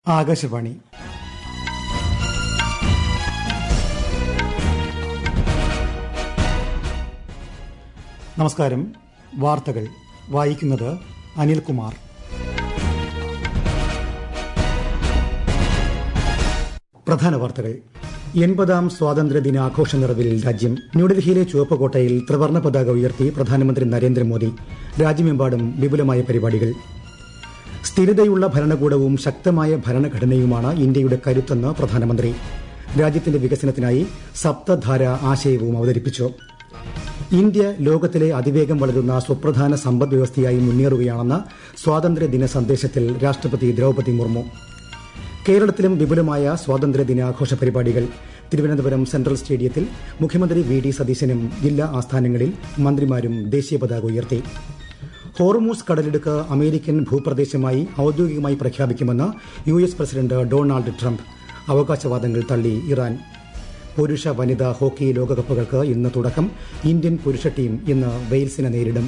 ആകാശവാണി നമസ്കാരം വാർത്തകൾ വായിക്കുന്നത് അനിൽകുമാർ പ്രധാന വാർത്തകൾ എൺപതാം സ്വാതന്ത്ര്യ ദിനാഘോഷ നിറവിൽ രാജ്യം ന്യൂഡൽഹിയിലെ ചുവപ്പുകോട്ടയിൽ ത്രിവർണ്ണ പതാക ഉയർത്തി പ്രധാനമന്ത്രി നരേന്ദ്രമോദി രാജ്യമെമ്പാടും വിപുലമായ പരിപാടികൾ സ്ഥിരതയുള്ള ഭരണകൂടവും ശക്തമായ ഭരണഘടനയുമാണ് ഇന്ത്യയുടെ കരുത്തെന്ന് പ്രധാനമന്ത്രി രാജ്യത്തിന്റെ വികസനത്തിനായി സപ്തധാര ആശയവും അവതരിപ്പിച്ചു ഇന്ത്യ ലോകത്തിലെ അതിവേഗം വളരുന്ന സുപ്രധാന സമ്പദ് വ്യവസ്ഥയായി മുന്നേറുകയാണെന്ന് സ്വാതന്ത്ര്യദിന സന്ദേശത്തിൽ രാഷ്ട്രപതി ദ്രൌപദി മുർമു കേരളത്തിലും വിപുലമായ സ്വാതന്ത്ര്യ ദിനാഘോഷ പരിപാടികൾ തിരുവനന്തപുരം സെൻട്രൽ സ്റ്റേഡിയത്തിൽ മുഖ്യമന്ത്രി വി ഡി സതീശനും ജില്ലാ ആസ്ഥാനങ്ങളിൽ മന്ത്രിമാരും ദേശീയ പതാക ഉയർത്തി ഹോർമൂസ് കടലിടുക്ക് അമേരിക്കൻ ഭൂപ്രദേശമായി ഔദ്യോഗികമായി പ്രഖ്യാപിക്കുമെന്ന് U S president Donald Trump അവകാശവാദങ്ങൾ തള്ളി ഇറാൻ പുരുഷ വനിതാ ഹോക്കി ലോകകപ്പുകൾക്ക് ഇന്ന് തുടക്കം ഇന്ത്യൻ പുരുഷ ടീം ഇന്ന് വെയിൽസിനെ നേരിടും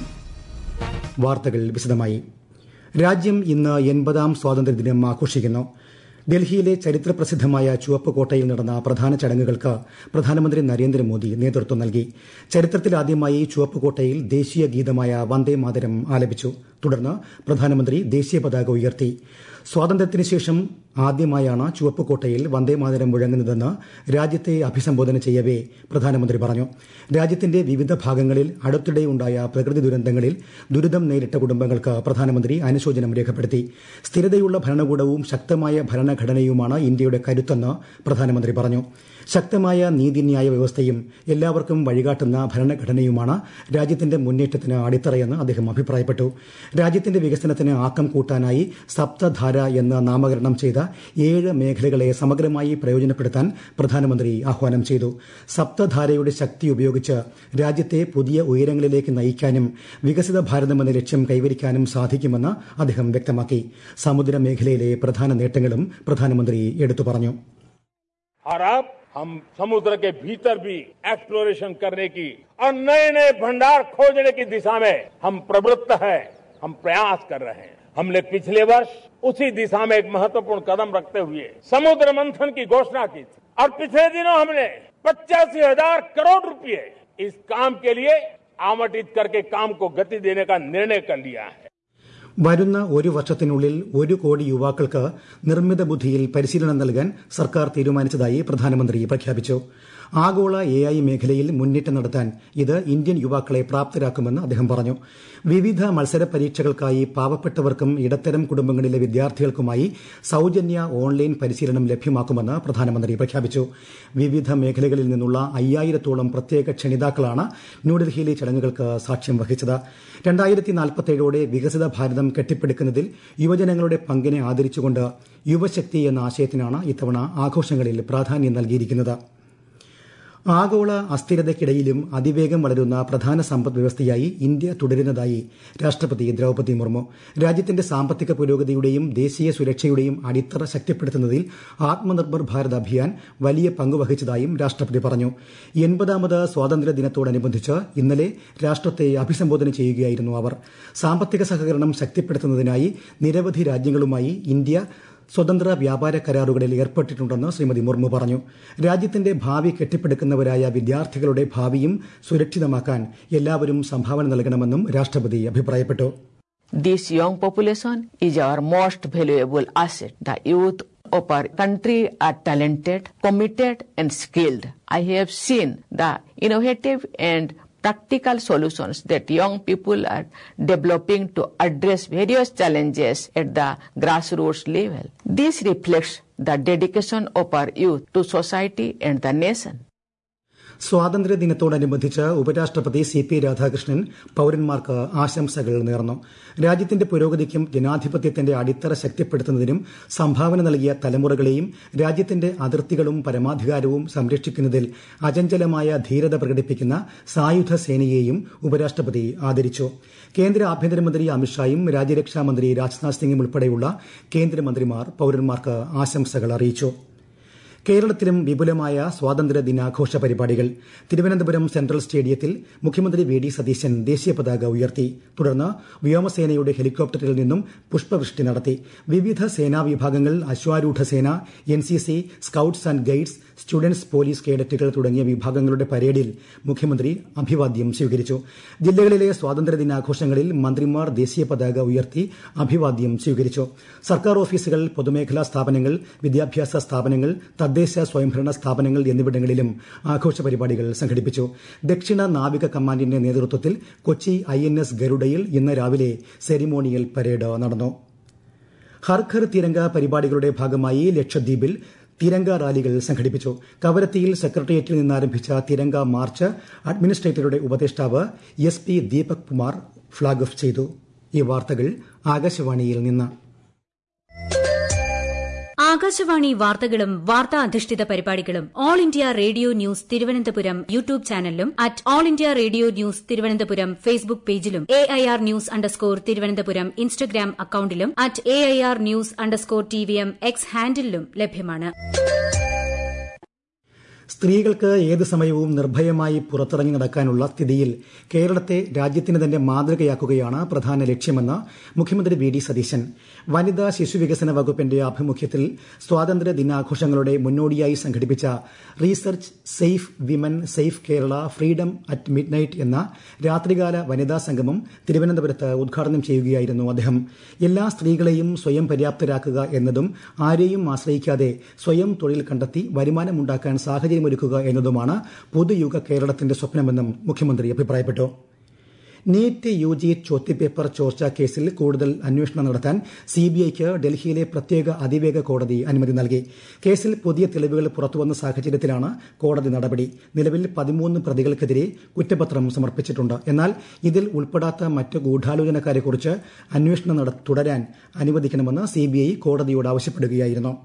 വാർത്തകൾ വിശദമായി രാജ്യം ഇന്ന് എൺപതാം സ്വാതന്ത്ര്യദിനം ആഘോഷിക്കുന്നു ഡൽഹിയിലെ ചരിത്രപ്രസിദ്ധമായ ചുവപ്പുകോട്ടയിൽ നടന്ന പ്രധാന ചടങ്ങുകൾക്ക് പ്രധാനമന്ത്രി നരേന്ദ്രമോദി നേതൃത്വം നൽകി ചരിത്രത്തിലാദ്യമായി ചുവപ്പുകോട്ടയിൽ ദേശീയ ഗീതമായ വന്ദേ മാതരം ആലപിച്ചു തുടർന്ന് പ്രധാനമന്ത്രി ദേശീയ പതാക ഉയർത്തി സ്വാതന്ത്ര്യത്തിന് ശേഷം ആദ്യമായാണ് ചുവപ്പുകോട്ടയിൽ വന്ദേമാതരം മുഴങ്ങുന്നതെന്ന് രാജ്യത്തെ അഭിസംബോധന ചെയ്യവേ പ്രധാനമന്ത്രി പറഞ്ഞു രാജ്യത്തിന്റെ വിവിധ ഭാഗങ്ങളിൽ അടുത്തിടെയുണ്ടായ പ്രകൃതി ദുരന്തങ്ങളിൽ ദുരിതം നേരിട്ട കുടുംബങ്ങൾക്ക് പ്രധാനമന്ത്രി അനുശോചനം രേഖപ്പെടുത്തി സ്ഥിരതയുള്ള ഭരണകൂടവും ശക്തമായ ഭരണഘടനയുമാണ് ഇന്ത്യയുടെ കരുത്തെന്ന് പ്രധാനമന്ത്രി പറഞ്ഞു ശക്തമായ നീതിന്യായ വ്യവസ്ഥയും എല്ലാവർക്കും വഴികാട്ടുന്ന ഭരണഘടനയുമാണ് രാജ്യത്തിന്റെ മുന്നേറ്റത്തിന് അടിത്തറയെന്ന് അദ്ദേഹം അഭിപ്രായപ്പെട്ടു രാജ്യത്തിന്റെ വികസനത്തിന് ആക്കം കൂട്ടാനായി സപ്തധാര എന്ന് നാമകരണം ചെയ്ത ഏഴ് മേഖലകളെ സമഗ്രമായി പ്രയോജനപ്പെടുത്താൻ പ്രധാനമന്ത്രി ആഹ്വാനം ചെയ്തു സപ്തധാരയുടെ ശക്തി ഉപയോഗിച്ച് രാജ്യത്തെ പുതിയ ഉയരങ്ങളിലേക്ക് നയിക്കാനും വികസിത ഭാരതമെന്ന ലക്ഷ്യം കൈവരിക്കാനും സാധിക്കുമെന്ന് അദ്ദേഹം വ്യക്തമാക്കി സമുദ്ര മേഖലയിലെ പ്രധാന നേട്ടങ്ങളും പ്രധാനമന്ത്രി എടുത്തു പറഞ്ഞു और अब हम समुद्र के भीतर भी एक्सप्लोरेशन करने की और नए नए भंडार खोजने की दिशा में हम प्रवृत्त हैं हम प्रयास कर रहे हैं हमने पिछले वर्ष उसी दिशा में एक महत्वपूर्ण कदम रखते हुए समुद्र मंथन की घोषणा की थी और पिछले दिनों हमने पचासी हजार करोड़ रुपए इस काम के लिए आवंटित करके काम को गति देने का निर्णय कर लिया है വരുന്ന ഒരു വർഷത്തിനുള്ളിൽ ഒരു കോടി യുവാക്കൾക്ക് നിർമ്മിത ബുദ്ധിയിൽ പരിശീലനം നൽകാൻ സർക്കാർ തീരുമാനിച്ചതായി പ്രധാനമന്ത്രി പ്രഖ്യാപിച്ചു ആഗോള എ ഐ മേഖലയിൽ മുന്നേറ്റം നടത്താൻ ഇത് ഇന്ത്യൻ യുവാക്കളെ പ്രാപ്തരാക്കുമെന്ന് അദ്ദേഹം പറഞ്ഞു വിവിധ മത്സര പരീക്ഷകൾക്കായി പാവപ്പെട്ടവർക്കും ഇടത്തരം കുടുംബങ്ങളിലെ വിദ്യാർത്ഥികൾക്കുമായി സൌജന്യ ഓൺലൈൻ പരിശീലനം ലഭ്യമാക്കുമെന്ന് പ്രധാനമന്ത്രി പ്രഖ്യാപിച്ചു വിവിധ മേഖലകളിൽ നിന്നുള്ള അയ്യായിരത്തോളം പ്രത്യേക ക്ഷണിതാക്കളാണ് ന്യൂഡൽഹിയിലെ ചടങ്ങുകൾക്ക് സാക്ഷ്യം വഹിച്ചത് രണ്ടായിരത്തി നാൽപ്പത്തേഴോടെ വികസിത ഭാരതം കെട്ടിപ്പടുക്കുന്നതിൽ യുവജനങ്ങളുടെ പങ്കിനെ ആദരിച്ചുകൊണ്ട് യുവശക്തി എന്ന ആശയത്തിനാണ് ഇത്തവണ ആഘോഷങ്ങളിൽ പ്രാധാന്യം നൽകിയിരിക്കുന്നത് ആഗോള അസ്ഥിരതയ്ക്കിടയിലും അതിവേഗം വളരുന്ന പ്രധാന സമ്പദ് വ്യവസ്ഥയായി ഇന്ത്യ തുടരുന്നതായി രാഷ്ട്രപതി ദ്രൌപദി മുർമു രാജ്യത്തിന്റെ സാമ്പത്തിക പുരോഗതിയുടെയും ദേശീയ സുരക്ഷയുടെയും അടിത്തറ ശക്തിപ്പെടുത്തുന്നതിൽ ആത്മനിർഭർ ഭാരത് അഭിയാൻ വലിയ പങ്കുവഹിച്ചതായും രാഷ്ട്രപതി പറഞ്ഞു എൺപതാമത് സ്വാതന്ത്ര്യ ദിനത്തോടനുബന്ധിച്ച് ഇന്നലെ രാഷ്ട്രത്തെ അഭിസംബോധന ചെയ്യുകയായിരുന്നു അവർ സാമ്പത്തിക സഹകരണം ശക്തിപ്പെടുത്തുന്നതിനായി നിരവധി രാജ്യങ്ങളുമായി ഇന്ത്യ സ്വതന്ത്ര വ്യാപാര കരാറുകളിൽ ഏർപ്പെട്ടിട്ടുണ്ടെന്ന് ശ്രീമതി മുർമു പറഞ്ഞു രാജ്യത്തിന്റെ ഭാവി കെട്ടിപ്പടുക്കുന്നവരായ വിദ്യാർത്ഥികളുടെ ഭാവിയും സുരക്ഷിതമാക്കാൻ എല്ലാവരും സംഭാവന നൽകണമെന്നും രാഷ്ട്രപതി അഭിപ്രായപ്പെട്ടു This young population is our most valuable asset. The youth of our country are talented, committed, and skilled. I have seen the innovative and practical solutions that young people are developing to address various challenges at the grassroots level. This reflects the dedication of our youth to society and the nation. സ്വാതന്ത്ര്യ ദിനത്തോടനുബന്ധിച്ച് ഉപരാഷ്ട്രപതി C P Radhakrishnan പൌരന്മാർക്ക് ആശംസകൾ നേർന്നു രാജ്യത്തിന്റെ പുരോഗതിക്കും ജനാധിപത്യത്തിന്റെ അടിത്തറ ശക്തിപ്പെടുത്തുന്നതിനും സംഭാവന നൽകിയ തലമുറകളെയും രാജ്യത്തിന്റെ അതിർത്തികളും പരമാധികാരവും സംരക്ഷിക്കുന്നതിൽ അചഞ്ചലമായ ധീരത പ്രകടിപ്പിക്കുന്ന സായുധ സേനയെയും ഉപരാഷ്ട്രപതി ആദരിച്ചു കേന്ദ്ര ആഭ്യന്തരമന്ത്രി അമിത്ഷായും രാജ്യരക്ഷാമന്ത്രി രാജ്നാഥ് സിംഗും ഉൾപ്പെടെയുള്ള കേന്ദ്രമന്ത്രിമാർ പൌരന്മാർക്ക് ആശംസകൾ അറിയിച്ചു കേരളത്തിലും വിപുലമായ സ്വാതന്ത്ര്യ ദിനാഘോഷ പരിപാടികൾ തിരുവനന്തപുരം സെൻട്രൽ സ്റ്റേഡിയത്തിൽ മുഖ്യമന്ത്രി വി ഡി സതീശൻ ദേശീയ പതാക ഉയർത്തി തുടർന്ന് വ്യോമസേനയുടെ ഹെലികോപ്റ്ററിൽ നിന്നും പുഷ്പവൃഷ്ടി നടത്തി വിവിധ സേനാ വിഭാഗങ്ങൾ അശ്വാരൂഢ സേന N C C scouts and guides students police കേഡറ്റുകൾ തുടങ്ങിയ വിഭാഗങ്ങളുടെ പരേഡിൽ മുഖ്യമന്ത്രി അഭിവാദ്യം സ്വീകരിച്ചു ജില്ലകളിലെ സ്വാതന്ത്ര്യ ദിനാഘോഷങ്ങളിൽ മന്ത്രിമാർ ദേശീയ പതാക ഉയർത്തി അഭിവാദ്യം സ്വീകരിച്ചു സർക്കാർ ഓഫീസുകൾ പൊതുമേഖലാ സ്ഥാപനങ്ങൾ വിദ്യാഭ്യാസ സ്ഥാപനങ്ങൾ തദ്ദേശ സ്വയംഭരണ സ്ഥാപനങ്ങൾ എന്നിവിടങ്ങളിലും ആഘോഷ പരിപാടികൾ സംഘടിപ്പിച്ചു ദക്ഷിണ നാവിക കമാൻഡിന്റെ നേതൃത്വത്തിൽ കൊച്ചി ഐ എൻ എസ് ഗരുഡയിൽ ഇന്ന് രാവിലെ സെറിമോണിയൽ പരേഡ് നടന്നു ഹർഘർ തിരങ്ക പരിപാടികളുടെ ഭാഗമായി ലക്ഷദ്വീപിൽ തിരങ്ക റാലികൾ സംഘടിപ്പിച്ചു കവരത്തിയിൽ സെക്രട്ടേറിയറ്റിൽ നിന്ന് ആരംഭിച്ച തിരങ്ക മാർച്ച് അഡ്മിനിസ്ട്രേറ്ററുടെ ഉപദേഷ്ടാവ് S P Deepak Kumar flag off ചെയ്തു ഈ വാർത്തകൾ ആകാശവാണിയിൽ നിന്ന് ആകാശവാണി വാർത്തകളും വാർത്താ അധിഷ്ഠിത പരിപാടികളും All India Radio news Thiruvananthapuram YouTube ചാനലിലും at All India Radio news Thiruvananthapuram Facebook പേജിലും A I R news underscore Thiruvananthapuram Instagram അക്കൌണ്ടിലും at A I R news underscore T V M X ഹാൻഡിലും ലഭ്യമാണ് സ്ത്രീകൾക്ക് ഏത് സമയവും നിർഭയമായി പുറത്തിറങ്ങി നടക്കാനുള്ള സ്ഥിതിയിൽ കേരളത്തെ രാജ്യത്തിന് തന്നെ മാതൃകയാക്കുകയാണ് പ്രധാന ലക്ഷ്യമെന്ന് മുഖ്യമന്ത്രി വി ഡി സതീശൻ വനിതാ ശിശുവികസന വകുപ്പിന്റെ ആഭിമുഖ്യത്തിൽ സ്വാതന്ത്ര്യ ദിനാഘോഷങ്ങളുടെ മുന്നോടിയായി സംഘടിപ്പിച്ച research safe women safe Kerala freedom at midnight എന്ന രാത്രികാല വനിതാ സംഗമം തിരുവനന്തപുരത്ത് ഉദ്ഘാടനം ചെയ്യുകയായിരുന്നു അദ്ദേഹം എല്ലാ സ്ത്രീകളെയും സ്വയം പര്യാപ്തരാക്കുക എന്നതും ആരെയും ആശ്രയിക്കാതെ സ്വയം തൊഴിൽ കണ്ടെത്തി വരുമാനമുണ്ടാക്കാൻ സാഹചര്യമൊരുക്കുക എന്നതുമാണ് പുതുയുഗ കേരളത്തിന്റെ സ്വപ്നമെന്നും മുഖ്യമന്ത്രി അഭിപ്രായപ്പെട്ടു നീറ്റ് യു ജി ചോദ്യപേപ്പർ ചോർച്ചാ കേസിൽ കൂടുതൽ അന്വേഷണം നടത്താൻ സിബിഐക്ക് ഡൽഹിയിലെ പ്രത്യേക അതിവേഗ കോടതി അനുമതി നൽകി കേസിൽ പുതിയ തെളിവുകൾ പുറത്തുവന്ന സാഹചര്യത്തിലാണ് കോടതി നടപടി നിലവിൽ പതിമൂന്ന് പ്രതികൾക്കെതിരെ കുറ്റപത്രം സമർപ്പിച്ചിട്ടുണ്ട് എന്നാൽ ഇതിൽ ഉൾപ്പെടാത്ത മറ്റ് ഗൂഢാലോചനക്കാരെക്കുറിച്ച് അന്വേഷണം തുടരാൻ അനുവദിക്കണമെന്ന് സിബിഐ കോടതിയോട് ആവശ്യപ്പെടുകയായിരുന്നു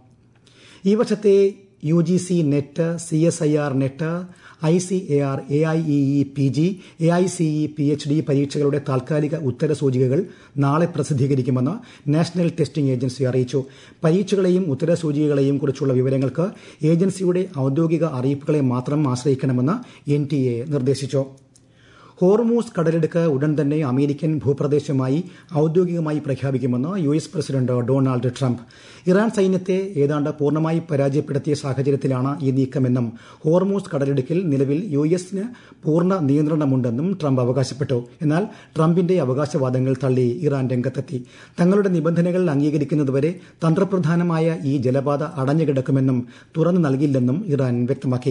ഈ വർഷത്തെ U G C NET C S I R NET I C A R A I E E P G A I C E P H D പരീക്ഷകളുടെ താൽക്കാലിക ഉത്തര സൂചികകൾ നാളെ പ്രസിദ്ധീകരിക്കുമെന്ന് നാഷണൽ ടെസ്റ്റിംഗ് ഏജൻസി അറിയിച്ചു പരീക്ഷകളെയും ഉത്തര സൂചികകളെയും കുറിച്ചുള്ള വിവരങ്ങൾക്ക് ഏജൻസിയുടെ ഔദ്യോഗിക അറിയിപ്പുകളെ മാത്രം ആശ്രയിക്കണമെന്ന് എൻ ടി എ നിർദ്ദേശിച്ചു ഹോർമൂസ് കടലെടുക്ക് ഉടൻ തന്നെ അമേരിക്കൻ ഭൂപ്രദേശമായി ഔദ്യോഗികമായി പ്രഖ്യാപിക്കുമെന്ന് U S president Donald Trump Iran സൈന്യത്തെ ഏതാണ്ട് പൂർണ്ണമായി പരാജയപ്പെടുത്തിയ സാഹചര്യത്തിലാണ് ഈ നീക്കമെന്നും ഹോർമൂസ് കടലിടുക്കിൽ നിലവിൽ യു എസിന് പൂർണ്ണ നിയന്ത്രണമുണ്ടെന്നും ട്രംപ് അവകാശപ്പെട്ടു എന്നാൽ ട്രംപിന്റെ അവകാശവാദങ്ങൾ തള്ളി ഇറാൻ രംഗത്തെത്തി തങ്ങളുടെ നിബന്ധനകൾ അംഗീകരിക്കുന്നതുവരെ തന്ത്രപ്രധാനമായ ഈ ജലപാത അടഞ്ഞുകിടക്കുമെന്നും തുറന്നു നൽകില്ലെന്നും ഇറാൻ വ്യക്തമാക്കി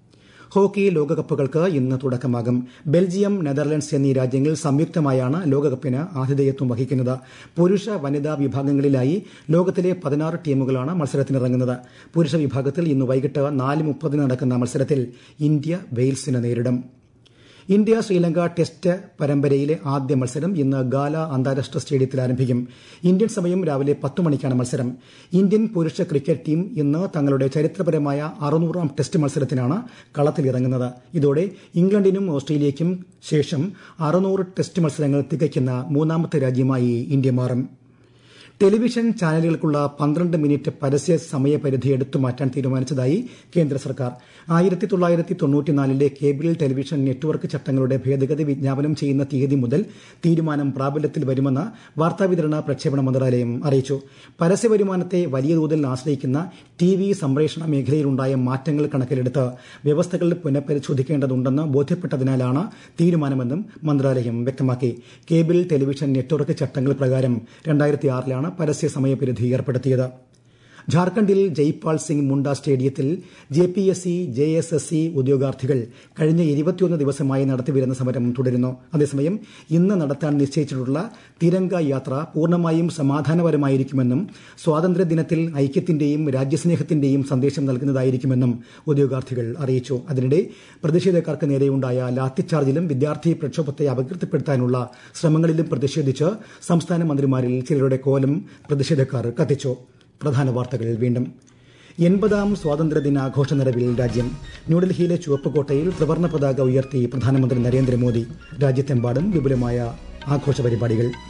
ഹോക്കി ലോകകപ്പുകൾക്ക് ഇന്ന് തുടക്കമാകും ബെൽജിയം നെതർലൻഡ്സ് എന്നീ രാജ്യങ്ങൾ സംയുക്തമായാണ് ലോകകപ്പിന് ആതിഥേയത്വം വഹിക്കുന്നത് പുരുഷ വനിതാ വിഭാഗങ്ങളിലായി ലോകത്തിലെ പതിനാറ് ടീമുകളാണ് മത്സരത്തിനിറങ്ങുന്നത് പുരുഷ വിഭാഗത്തിൽ ഇന്ന് വൈകിട്ട് നാല് മുപ്പതിന് നടക്കുന്ന മത്സരത്തിൽ ഇന്ത്യ വെയിൽസിനെ നേരിടും ഇന്ത്യ ശ്രീലങ്ക ടെസ്റ്റ് പരമ്പരയിലെ ആദ്യ മത്സരം ഇന്ന് ഗാല അന്താരാഷ്ട്ര സ്റ്റേഡിയത്തിൽ ആരംഭിക്കും ഇന്ത്യൻ സമയം രാവിലെ പത്ത് മണിക്കാണ് മത്സരം ഇന്ത്യൻ പുരുഷ ക്രിക്കറ്റ് ടീം ഇന്ന് തങ്ങളുടെ ചരിത്രപരമായ അറുന്നൂറാം ടെസ്റ്റ് മത്സരത്തിനാണ് കളത്തിലിറങ്ങുന്നത് ഇതോടെ ഇംഗ്ലണ്ടിനും ഓസ്ട്രേലിയയ്ക്കും ശേഷം അറുന്നൂറ് ടെസ്റ്റ് മത്സരങ്ങൾ തികയ്ക്കുന്ന മൂന്നാമത്തെ രാജ്യമായി ഇന്ത്യ മാറും ടെലിവിഷൻ ചാനലുകൾക്കുള്ള പന്ത്രണ്ട് മിനിറ്റ് പരസ്യ സമയപരിധി എടുത്തു മാറ്റാൻ തീരുമാനിച്ചതായി കേന്ദ്ര സർക്കാർ ആയിരത്തി തൊള്ളായിരത്തി തൊണ്ണൂറ്റിനാലിലെ കേബിൾ ടെലിവിഷൻ നെറ്റ്വർക്ക് ചട്ടങ്ങളുടെ ഭേദഗതി വിജ്ഞാപനം ചെയ്യുന്ന തീയതി മുതൽ തീരുമാനം പ്രാബല്യത്തിൽ വരുമെന്ന് വാർത്താവിതരണ പ്രക്ഷേപണ മന്ത്രാലയം അറിയിച്ചു പരസ്യ വരുമാനത്തെ വലിയ തോതിൽ ആശ്രയിക്കുന്ന ടി വി സംപ്രേഷണ മേഖലയിലുണ്ടായ മാറ്റങ്ങൾ കണക്കിലെടുത്ത് വ്യവസ്ഥകൾ പുനഃപരിശോധിക്കേണ്ടതുണ്ടെന്ന് ബോധ്യപ്പെട്ടതിനാലാണ് തീരുമാനമെന്നും മന്ത്രാലയം വ്യക്തമാക്കി കേബിൾ ടെലിവിഷൻ നെറ്റ്വർക്ക് ചട്ടങ്ങൾ പ്രകാരം രണ്ടായിരത്തി ആറിലാണ് പരസ്യ സമയപരിധി ഏർപ്പെടുത്തിയത് ഝാർഖണ്ഡിൽ ജയ്പാൽ സിംഗ് മുണ്ട സ്റ്റേഡിയത്തിൽ J P S C J S S C ഉദ്യോഗാർത്ഥികൾ കഴിഞ്ഞ ഇരുപത്തിയൊന്ന് ദിവസമായി നടത്തിവരുന്ന സമരം തുടരുന്നു അതേസമയം ഇന്ന് നടത്താൻ നിശ്ചയിച്ചിട്ടുള്ള തിരങ്ക യാത്ര പൂർണ്ണമായും സമാധാനപരമായിരിക്കുമെന്നും സ്വാതന്ത്ര്യദിനത്തിൽ ഐക്യത്തിന്റെയും രാജ്യസ്നേഹത്തിന്റെയും സന്ദേശം നൽകുന്നതായിരിക്കുമെന്നും ഉദ്യോഗാർത്ഥികൾ അറിയിച്ചു അതിനിടെ പ്രതിഷേധക്കാർക്ക് നേരെയുണ്ടായ ലാത്തിച്ചാർജിലും വിദ്യാർത്ഥി പ്രക്ഷോഭത്തെ അപകീർത്തിപ്പെടുത്താനുള്ള ശ്രമങ്ങളിലും പ്രതിഷേധിച്ച് സംസ്ഥാന മന്ത്രിമാരിൽ ചിലരുടെ കോലം പ്രതിഷേധക്കാർ കത്തിച്ചു പ്രധാന വാർത്തകൾ വീണ്ടും എൺപതാം സ്വാതന്ത്ര്യദിനാഘോഷ നിറവിൽ രാജ്യം ന്യൂഡൽഹിയിലെ ചുവപ്പുകോട്ടയിൽ ത്രിവർണ്ണ പതാക ഉയർത്തി പ്രധാനമന്ത്രി നരേന്ദ്രമോദി രാജ്യത്തെമ്പാടും വിപുലമായ ആഘോഷ പരിപാടികൾ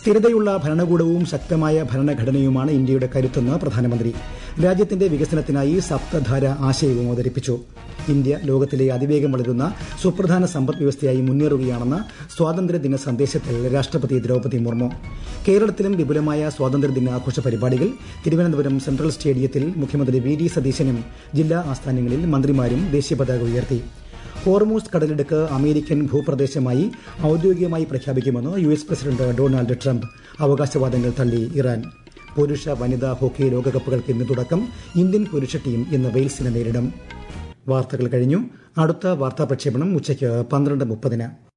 സ്ഥിരതയുള്ള ഭരണകൂടവും ശക്തമായ ഭരണഘടനയുമാണ് ഇന്ത്യയുടെ കരുത്തെന്ന് പ്രധാനമന്ത്രി രാജ്യത്തിന്റെ വികസനത്തിനായി സപ്തധാര ആശയവും അവതരിപ്പിച്ചു ഇന്ത്യ ലോകത്തിലെ അതിവേഗം വളരുന്ന സുപ്രധാന സമ്പദ് വ്യവസ്ഥയായി മുന്നേറുകയാണെന്ന് സ്വാതന്ത്ര്യദിന സന്ദേശത്തിൽ രാഷ്ട്രപതി ദ്രൌപദി മുർമു കേരളത്തിലും വിപുലമായ സ്വാതന്ത്ര്യദിനാഘോഷ പരിപാടികൾ തിരുവനന്തപുരം സെൻട്രൽ സ്റ്റേഡിയത്തിൽ മുഖ്യമന്ത്രി വി ഡി സതീശനും ജില്ലാ ആസ്ഥാനങ്ങളിൽ മന്ത്രിമാരും ദേശീയപതാക ഉയർത്തി ഹോർമൂസ് കടലിടുക്ക് അമേരിക്കൻ ഭൂപ്രദേശമായി ഔദ്യോഗികമായി പ്രഖ്യാപിക്കുമെന്ന് U S president Donald Trump അവകാശവാദങ്ങൾ തള്ളി ഇറാൻ പുരുഷ വനിതാ ഹോക്കി ലോകകപ്പുകൾക്ക് ഇന്ന് തുടക്കം ഇന്ത്യൻ പുരുഷ ടീം ഇന്ന് വെയിൽസിനെ നേരിടും വാർത്തകൾ കഴിഞ്ഞു അടുത്ത വാർത്താ പ്രക്ഷേപണം ഉച്ചയ്ക്ക് പന്ത്രണ്ട് മുപ്പതിന്